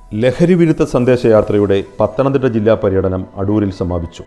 ലഹരി വിരുദ്ധ സന്ദേശയാത്രയുടെ പത്തനംതിട്ട ജില്ലാ പര്യടനം അടൂരിൽ സമാപിച്ചു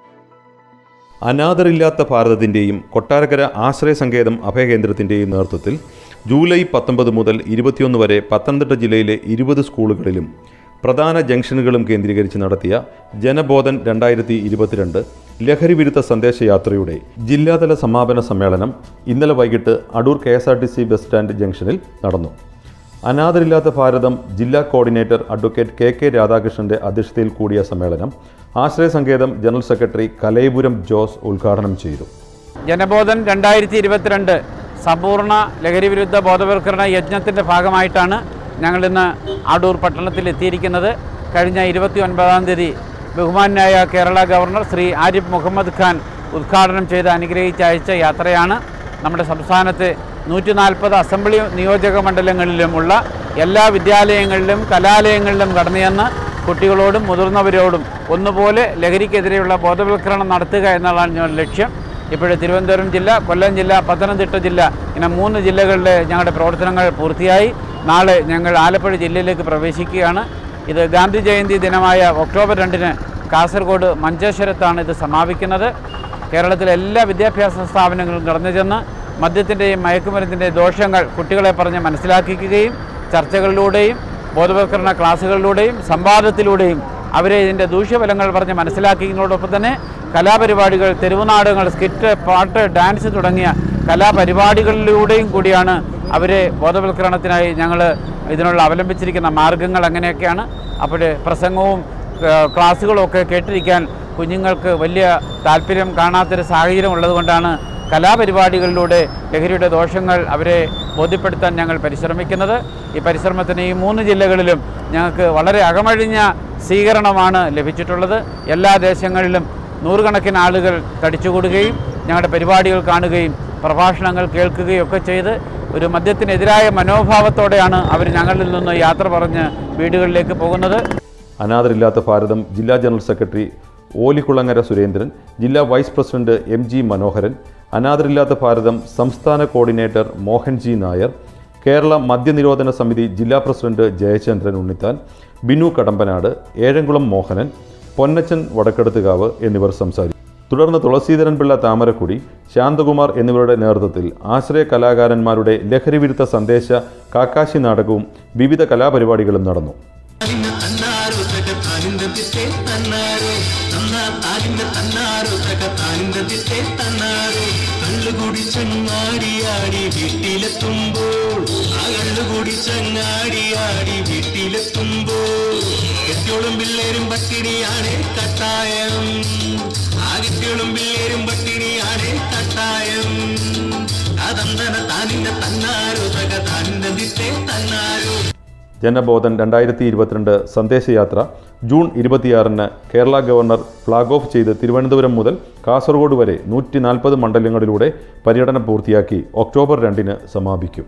അനാഥരില്ലാത്ത ഭാരതത്തിൻ്റെയും കൊട്ടാരക്കര ആശ്രയ സങ്കേതം അഭയകേന്ദ്രത്തിൻ്റെയും നേതൃത്വത്തിൽ ജൂലൈ പത്തൊമ്പത് മുതൽ ഇരുപത്തിയൊന്ന് വരെ പത്തനംതിട്ട ജില്ലയിലെ ഇരുപത് സ്കൂളുകളിലും പ്രധാന ജംഗ്ഷനുകളും കേന്ദ്രീകരിച്ച് നടത്തിയ ജനബോധൻ രണ്ടായിരത്തി ഇരുപത്തിരണ്ട് ലഹരി വിരുദ്ധ സന്ദേശയാത്രയുടെ ജില്ലാതല സമാപന സമ്മേളനം ഇന്നലെ വൈകിട്ട് Adoor K S R T C bus stand ജംഗ്ഷനിൽ നടന്നു അനാഥരില്ലാത്ത ഭാരതം ജില്ലാ കോർഡിനേറ്റർ അഡ്വക്കേറ്റ് കെ കെ രാധാകൃഷ്ണന്റെ അധ്യക്ഷതയിൽ കൂടിയ സമ്മേളനം ആശ്രയ സങ്കേതം ജനറൽ സെക്രട്ടറി കലൈപുരം ജോസ് ഉദ്ഘാടനം ചെയ്തു ജനബോധൻ രണ്ടായിരത്തി ഇരുപത്തിരണ്ട് സമ്പൂർണ്ണ ലഹരി വിരുദ്ധ ബോധവൽക്കരണ യജ്ഞത്തിൻ്റെ ഭാഗമായിട്ടാണ് ഞങ്ങളിന്ന് അടൂർ പട്ടണത്തിൽ എത്തിയിരിക്കുന്നത് കഴിഞ്ഞ ഇരുപത്തി ഒൻപതാം തീയതി ബഹുമാനായ കേരള ഗവർണർ ശ്രീ ആരിഫ് മുഹമ്മദ് ഖാൻ ഉദ്ഘാടനം ചെയ്ത് അനുഗ്രഹിച്ച് അയച്ച യാത്രയാണ് നമ്മുടെ സംസ്ഥാനത്തെ നൂറ്റി നാൽപ്പത് അസംബ്ലി നിയോജക മണ്ഡലങ്ങളിലുമുള്ള എല്ലാ വിദ്യാലയങ്ങളിലും കലാലയങ്ങളിലും കടന്നു ചെന്ന് കുട്ടികളോടും മുതിർന്നവരോടും ഒന്നുപോലെ ലഹരിക്കെതിരെയുള്ള ബോധവൽക്കരണം നടത്തുക എന്നുള്ളതാണ് ഞങ്ങളുടെ ലക്ഷ്യം ഇപ്പോഴേ തിരുവനന്തപുരം ജില്ല കൊല്ലം ജില്ല പത്തനംതിട്ട ജില്ല ഇങ്ങനെ മൂന്ന് ജില്ലകളിലെ ഞങ്ങളുടെ പ്രവർത്തനങ്ങൾ പൂർത്തിയായി നാളെ ഞങ്ങൾ ആലപ്പുഴ ജില്ലയിലേക്ക് പ്രവേശിക്കുകയാണ് ഇത് ഗാന്ധി ജയന്തി ദിനമായ ഒക്ടോബർ രണ്ടിന് കാസർഗോഡ് മഞ്ചേശ്വരത്താണ് ഇത് സമാപിക്കുന്നത് കേരളത്തിലെ എല്ലാ വിദ്യാഭ്യാസ സ്ഥാപനങ്ങളും കടന്നു ചെന്ന് മദ്യത്തിൻ്റെയും മയക്കുമരുന്നിൻ്റെയും ദോഷങ്ങൾ കുട്ടികളെ പറഞ്ഞ് മനസ്സിലാക്കിക്കുകയും ചർച്ചകളിലൂടെയും ബോധവൽക്കരണ ക്ലാസ്സുകളിലൂടെയും സംവാദത്തിലൂടെയും അവരെ ഇതിൻ്റെ ദൂഷ്യഫലങ്ങൾ പറഞ്ഞ് മനസ്സിലാക്കുന്നതോടൊപ്പം തന്നെ കലാപരിപാടികൾ തെരുവുനാടകങ്ങൾ സ്കിറ്റ് പാട്ട് ഡാൻസ് തുടങ്ങിയ കലാപരിപാടികളിലൂടെയും കൂടിയാണ് അവരെ ബോധവൽക്കരണത്തിനായി ഞങ്ങൾ ഇതിനുള്ള അവലംബിച്ചിരിക്കുന്ന മാർഗങ്ങൾ അങ്ങനെയൊക്കെയാണ് അപ്പോൾ പ്രസംഗവും ഏഹ്, ക്ലാസ്സുകളും ഒക്കെ കേട്ടിരിക്കാൻ കുഞ്ഞുങ്ങൾക്ക് വലിയ താല്പര്യം കാണാത്തൊരു സാഹചര്യം ഉള്ളതുകൊണ്ടാണ് കലാപരിപാടികളിലൂടെ ലഹരിയുടെ ദോഷങ്ങൾ അവരെ ബോധ്യപ്പെടുത്താൻ ഞങ്ങൾ പരിശ്രമിക്കുന്നത് ഈ പരിശ്രമത്തിന് ഈ മൂന്ന് ജില്ലകളിലും ഞങ്ങൾക്ക് വളരെ അകമഴിഞ്ഞ സ്വീകരണമാണ് ലഭിച്ചിട്ടുള്ളത് എല്ലാ ദേശങ്ങളിലും നൂറുകണക്കിന് ആളുകൾ തടിച്ചുകൂടുകയും ഞങ്ങളുടെ പരിപാടികൾ കാണുകയും പ്രഭാഷണങ്ങൾ കേൾക്കുകയും ഒക്കെ ചെയ്ത് ഒരു മദ്യത്തിനെതിരായ മനോഭാവത്തോടെയാണ് അവർ ഞങ്ങളിൽ നിന്ന് യാത്ര പറഞ്ഞ് വീടുകളിലേക്ക് പോകുന്നത് അനാഥരില്ലാത്ത ഭാരതം ജില്ലാ ജനറൽ സെക്രട്ടറി ഓലിക്കുളങ്ങര സുരേന്ദ്രൻ ജില്ലാ vice president M G Manoharan അനാഥരില്ലാത്ത ഭാരതം സംസ്ഥാന കോർഡിനേറ്റർ മോഹൻ ജി നായർ കേരള മദ്യനിരോധന സമിതി ജില്ലാ പ്രസിഡന്റ് ജയചന്ദ്രൻ ഉണ്ണിത്താൻ ബിനു കടമ്പനാട് ഏഴംകുളം മോഹനൻ പൊന്നച്ചൻ വടക്കെടുത്തുകാവ് എന്നിവർ സംസാരിച്ചു തുടർന്ന് തുളസീധരൻ പിള്ള താമരക്കുടി ശാന്തകുമാർ എന്നിവരുടെ നേതൃത്വത്തിൽ ആശ്രയ കലാകാരന്മാരുടെ ലഹരി വിരുദ്ധ സന്ദേശ കാക്കാശി നാടകവും വിവിധ കലാപരിപാടികളും നടന്നു തന്നാരോ തക താനിന്ദ ദിത്തേ തന്നാരോ തന്നാ താനിന്ദ തന്നാരോ തക താനിന്ദ ദിത്തേ തന്നാരോ കള്ളുകൂടി ചങ്ങാടിയാടി വീട്ടിലെത്തുമ്പോൾ ആ കള്ളുകൂടി ചങ്ങാടിയാടി വീട്ടിലെത്തുമ്പോൾ കെട്ടിയോളും പിള്ളേരും പട്ടിണിയാണ് കട്ടായം ആ കെട്ടിയോളും പിള്ളേരും പട്ടിണിയാണ് കട്ടായം അതന്തന താനിന്ദ തന്നാരോ തക താനിന്ദ ദിത്തേ തന്നാരോ ജനബോധൻ രണ്ടായിരത്തി ഇരുപത്തിരണ്ട് സന്ദേശയാത്ര ജൂൺ ഇരുപത്തിയാറിന് കേരള ഗവർണർ ഫ്ലാഗ് ഓഫ് ചെയ്ത് തിരുവനന്തപുരം മുതൽ കാസർഗോഡ് വരെ നൂറ്റി നാൽപ്പത് മണ്ഡലങ്ങളിലൂടെ പര്യടനം പൂർത്തിയാക്കി ഒക്ടോബർ രണ്ടിന് സമാപിക്കും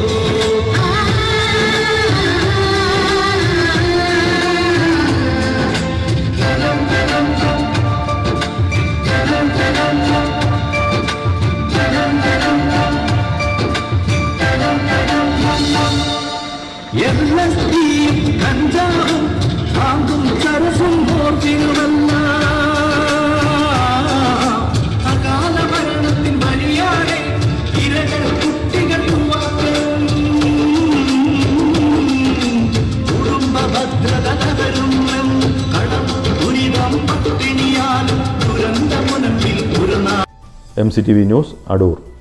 എല്ലസ്തിയും കഞ്ചാവും പാമ്പും ചരസും ഓർത്തിരുവല്ല അകാല മരണത്തിൻ ബലിയാടെ ഇരകൾ കുട്ടികൾ യുവാക്കൾ കുടുംബ ഭദ്രത തകരുമെന്നും കടം ദുരിതം പട്ടിണിയാലും ദുരന്തമുനമ്പിൽ ഒരു നാൾ M C T V news Adoor